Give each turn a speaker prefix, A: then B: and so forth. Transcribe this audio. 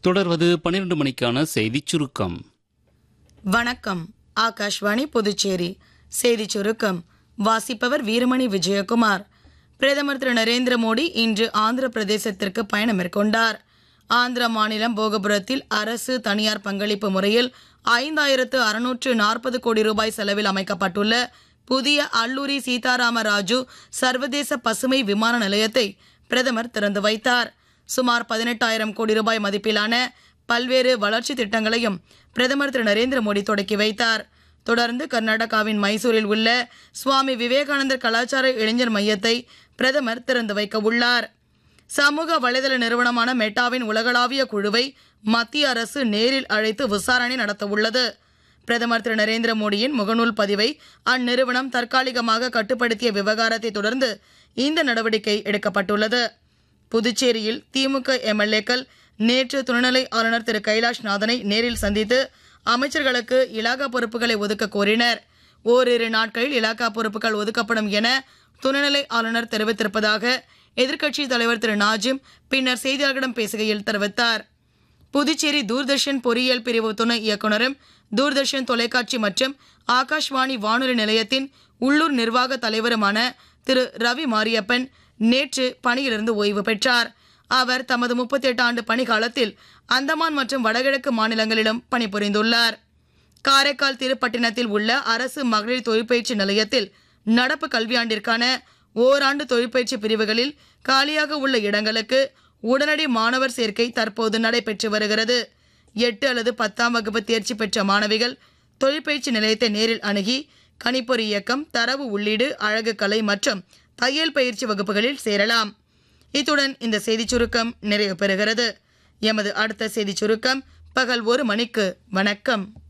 A: தொடர்வது பன்னிரண்டு மணிக்கான செய்திச் சுருக்கம்
B: வணக்கம் ஆகாஷ்வாணி புதுச்சேரி செய்திச் சுருக்கம் வாசிப்பவர் வீரமணி விஜயகுமார் பிரதமர் திரு நரேந்திர மோடி இன்று ஆந்திர பிரதேசத்திற்கு பயணம் மேற்கொண்டார் ஆந்திர மாநிலம் போகபுரத்தில் அரசு தனியார் பங்களிப்பு முறையில் ஐந்தாயிரத்து அறுநூற்று நாற்பது கோடி ரூபாய் செலவில் அமைக்கப்பட்டுள்ள புதிய அல்லூரி சீதாராம ராஜு சர்வதேச பசுமை விமான நிலையத்தை பிரதமர் திறந்து வைத்தார் சுமார் பதினெட்டாயிரம் கோடி ரூபாய் மதிப்பிலான பல்வேறு வளர்ச்சி திட்டங்களையும் பிரதமர் திரு நரேந்திர மோடி தொடக்கி வைத்தார் தொடர்ந்து கர்நாடகாவின் மைசூரில் உள்ள சுவாமி விவேகானந்தர் கலாச்சார இளைஞர் மையத்தை பிரதமர் திறந்து வைக்க உள்ளார் சமூக வலைதள நிறுவனமான மெட்டாவின் உலகளாவிய குழுவை மத்திய அரசு நேரில் அழைத்து விசாரணை நடத்த உள்ளது பிரதமர் திரு நரேந்திர மோடியின் முகநூல் பதிவை அந்நிறுவனம் தற்காலிகமாக கட்டுப்படுத்திய விவகாரத்தை தொடர்ந்து இந்த நடவடிக்கை எடுக்கப்பட்டுள்ளது புதுச்சேரியில் திமுக எம்எல்ஏக்கள் நேற்று துணைநிலை ஆளுநர் திரு கைலாஷ் நாதனை நேரில் சந்தித்து அமைச்சர்களுக்கு இலாகா பொறுப்புகளை ஒதுக்க கோரினர் ஓரிரு நாட்களில் இலாகா பொறுப்புகள் ஒதுக்கப்படும் என துணைநிலை ஆளுநர் தெரிவித்திருப்பதாக எதிர்க்கட்சி தலைவர் திரு நாஜிம் பின்னர் செய்தியாளர்களிடம் பேசுகையில் தெரிவித்தார் புதுச்சேரி தூர்தர்ஷன் பொறியியல் பிரிவு துணை இயக்குனரும் தூர்தர்ஷன் தொலைக்காட்சி மற்றும் ஆகாஷ்வாணி வானொலி நிலையத்தின் உள்ளூர் நிர்வாக தலைவருமான திரு ரவி மாரியப்பன் நேற்று பணியிலிருந்து ஓய்வு பெற்றார் அவர் தமது 38 ஆண்டு பணிக்காலத்தில் அந்தமான் மற்றும் வடகிழக்கு மாநிலங்களிலும் பணிபுரிந்துள்ளார் காரைக்கால் திருப்பட்டினத்தில் உள்ள அரசு மகளிர் தொழிற்பயிற்சி நிலையத்தில் நடப்பு கல்வியாண்டிற்கான ஓராண்டு தொழிற்பயிற்சி பிரிவுகளில் காலியாக உள்ள இடங்களுக்கு உடனடி மாணவர் சேர்க்கை தற்போது நடைபெற்று வருகிறது எட்டு அல்லது பத்தாம் வகுப்பு தேர்ச்சி பெற்ற மாணவிகள் தொழிற்பயிற்சி நிலையத்தை நேரில் அணுகி கணிப்பொறி இயக்கம் தரவு உள்ளீடு அழகு கலை மற்றும் தையல் பயிற்சி வகுப்புகளில் சேரலாம் இத்துடன் இந்த செய்திச் சுருக்கம் நிறைவு பெறுகிறது எமது அடுத்த செய்திச் சுருக்கம் பகல் ஒரு மணிக்கு வணக்கம்